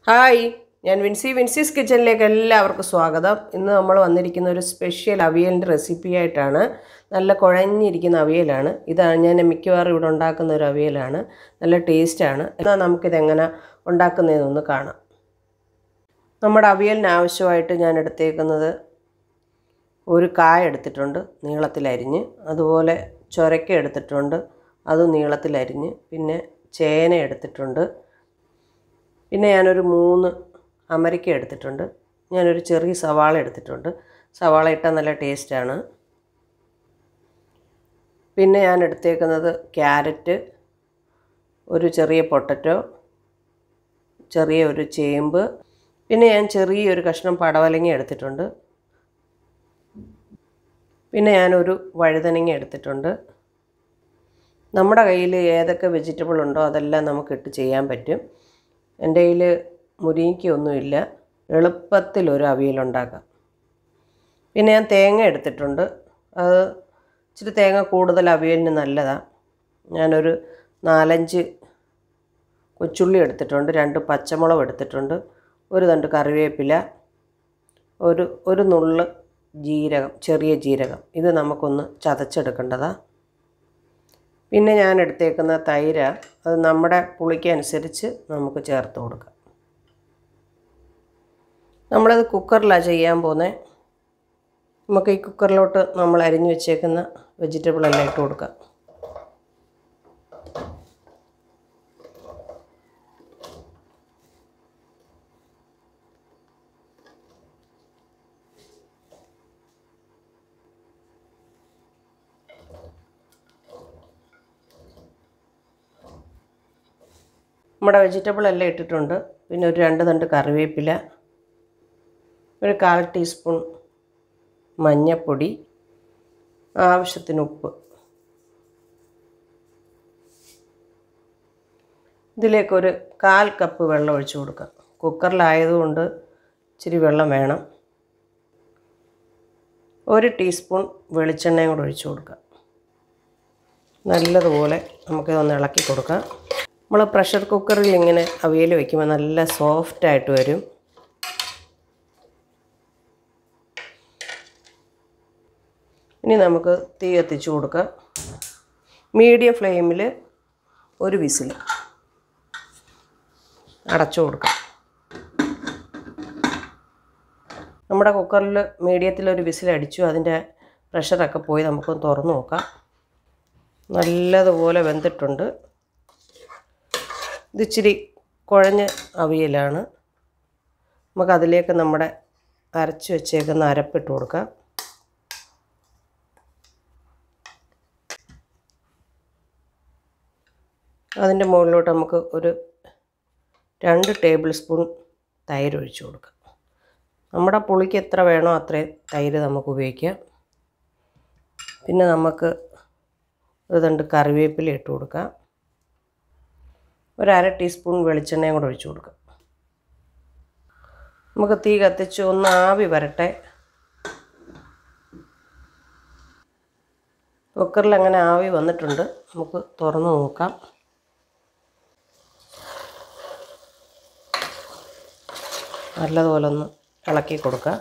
hi ഞാൻ വിൻസി വിൻസീസ് കിച്ചണിലേക്ക് എല്ലാവർക്കും സ്വാഗതം ഇന്ന് നമ്മൾ വന്നിരിക്കുന്ന ഒരു സ്പെഷ്യൽ അവിയലിൻ്റെ റെസിപ്പി ആയിട്ടാണ് നല്ല കുഴഞ്ഞിരിക്കുന്ന അവിയലാണ് ഇതാണ് ഞാൻ മിക്കവാറും ഇവിടെ ഉണ്ടാക്കുന്ന ഒരു അവിയലാണ് നല്ല ടേസ്റ്റാണ് എന്നാൽ നമുക്കിതെങ്ങനെ ഉണ്ടാക്കുന്നതെന്നൊന്ന് കാണാം നമ്മുടെ അവിയലിന് ആവശ്യമായിട്ട് ഞാൻ എടുത്തേക്കുന്നത് ഒരു കായ എടുത്തിട്ടുണ്ട് നീളത്തിലരിഞ്ഞ് അതുപോലെ ചൊരക്ക എടുത്തിട്ടുണ്ട് അത് നീളത്തിലരിഞ്ഞ് പിന്നെ ചേന എടുത്തിട്ടുണ്ട് പിന്നെ ഞാനൊരു മൂന്ന് അമരിക്ക എടുത്തിട്ടുണ്ട് ഞാനൊരു ചെറിയ സവാള എടുത്തിട്ടുണ്ട് സവാള ഇട്ടാൽ നല്ല ടേസ്റ്റാണ് പിന്നെ ഞാൻ എടുത്തേക്കുന്നത് ക്യാരറ്റ് ഒരു ചെറിയ പൊട്ടറ്റോ ചെറിയ ഒരു ചേമ്പ് പിന്നെ ഞാൻ ചെറിയൊരു കഷ്ണം പടവലങ്ങ എടുത്തിട്ടുണ്ട് പിന്നെ ഞാനൊരു വഴുതനങ്ങ എടുത്തിട്ടുണ്ട് നമ്മുടെ കയ്യിൽ ഏതൊക്കെ വെജിറ്റബിൾ ഉണ്ടോ അതെല്ലാം നമുക്ക് ഇട്ട് ചെയ്യാൻ പറ്റും എൻ്റെ കയ്യിൽ മുരിങ്ങയ്ക്കൊന്നുമില്ല എളുപ്പത്തിൽ ഒരു അവിയലുണ്ടാക്കാം പിന്നെ ഞാൻ തേങ്ങ എടുത്തിട്ടുണ്ട് അത് ഇച്ചിരി തേങ്ങ കൂടുതൽ അവിയലിന് നല്ലതാണ് ഞാനൊരു നാലഞ്ച് കൊച്ചുള്ളി എടുത്തിട്ടുണ്ട് രണ്ട് പച്ചമുളക് എടുത്തിട്ടുണ്ട് ഒരു തണ്ട് കറിവേപ്പില ഒരു ഒരു നുള്ള് ജീരകം ചെറിയ ജീരകം ഇത് നമുക്കൊന്ന് ചതച്ചെടുക്കേണ്ടതാണ് പിന്നെ ഞാൻ എടുത്തേക്കുന്ന തൈര അത് നമ്മുടെ പുളിക്കനുസരിച്ച് നമുക്ക് ചേർത്ത് കൊടുക്കാം നമ്മളത് കുക്കറിലാണ് ചെയ്യാൻ പോകുന്നത് നമുക്ക് ഈ കുക്കറിലോട്ട് നമ്മൾ അരിഞ്ഞു വെച്ചേക്കുന്ന വെജിറ്റബിൾ എല്ലാം ഇട്ട് കൊടുക്കാം നമ്മുടെ വെജിറ്റബിൾ എല്ലാം ഇട്ടിട്ടുണ്ട് പിന്നെ ഒരു രണ്ട് തണ്ട് കറിവേപ്പില ഒരു കാൽ ടീസ്പൂൺ മഞ്ഞൾപ്പൊടി ആവശ്യത്തിന് ഉപ്പ് ഇതിലേക്കൊരു കാൽ കപ്പ് വെള്ളം ഒഴിച്ചു കൊടുക്കാം കുക്കറിലായതുകൊണ്ട് ഇച്ചിരി വെള്ളം വേണം ഒരു ടീസ്പൂൺ വെളിച്ചെണ്ണയും കൂടെ ഒഴിച്ചു കൊടുക്കാം നല്ലതുപോലെ നമുക്കിതൊന്ന് ഇളക്കി കൊടുക്കാം നമ്മൾ പ്രഷർ കുക്കറിൽ ഇങ്ങനെ അവിയൽ വയ്ക്കുമ്പോൾ നല്ല സോഫ്റ്റായിട്ട് വരും ഇനി നമുക്ക് തീ കത്തിച്ച് കൊടുക്കാം മീഡിയം ഫ്ലെയിമിൽ ഒരു വിസിൽ അടച്ചു കൊടുക്കാം നമ്മുടെ കുക്കറിൽ മീഡിയത്തിൽ ഒരു വിസിൽ അടിച്ചു അതിൻ്റെ പ്രഷറൊക്കെ പോയി നമുക്കൊന്ന് തുറന്ന് നോക്കാം നല്ലതുപോലെ വെന്തിട്ടുണ്ട് ഇതിച്ചിരി കുഴഞ്ഞ അവിയലാണ് നമുക്കതിലേക്ക് നമ്മുടെ അരച്ച് വെച്ചേക്കുന്ന അരപ്പിട്ട് കൊടുക്കാം അതിൻ്റെ മുകളിലോട്ട് നമുക്ക് ഒരു രണ്ട് ടേബിൾ സ്പൂൺ തൈര് ഒഴിച്ചു കൊടുക്കാം നമ്മുടെ പുളിക്ക് എത്ര വേണോ അത്രയും തൈര് നമുക്ക് ഉപയോഗിക്കാം പിന്നെ നമുക്ക് ഒരു രണ്ട് കറിവേപ്പില ഇട്ട് കൊടുക്കാം ഒരു അര ടീസ്പൂൺ വെളിച്ചെണ്ണയും കൂടെ ഒഴിച്ചു കൊടുക്കാം നമുക്ക് തീ കത്തിച്ച് ഒന്ന് ആവി വരട്ടെ കുക്കറിൽ അങ്ങനെ ആവി വന്നിട്ടുണ്ട് നമുക്ക് തുറന്ന് നോക്കാം നല്ലതുപോലെ ഒന്ന് ഇളക്കി കൊടുക്കുക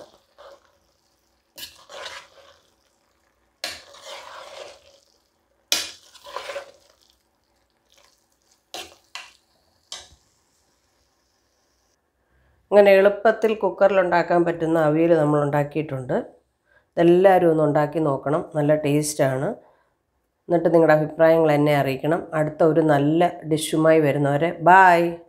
അങ്ങനെ എളുപ്പത്തിൽ കുക്കറിൽ ഉണ്ടാക്കാൻ പറ്റുന്ന അവിയൽ നമ്മൾ ഉണ്ടാക്കിയിട്ടുണ്ട് ഇതെല്ലാവരും ഒന്ന് ഉണ്ടാക്കി നോക്കണം നല്ല ടേസ്റ്റാണ് എന്നിട്ട് നിങ്ങളുടെ അഭിപ്രായങ്ങൾ എന്നെ അറിയിക്കണം അടുത്ത ഒരു നല്ല ഡിഷുമായി വരുന്നവരെ ബായ്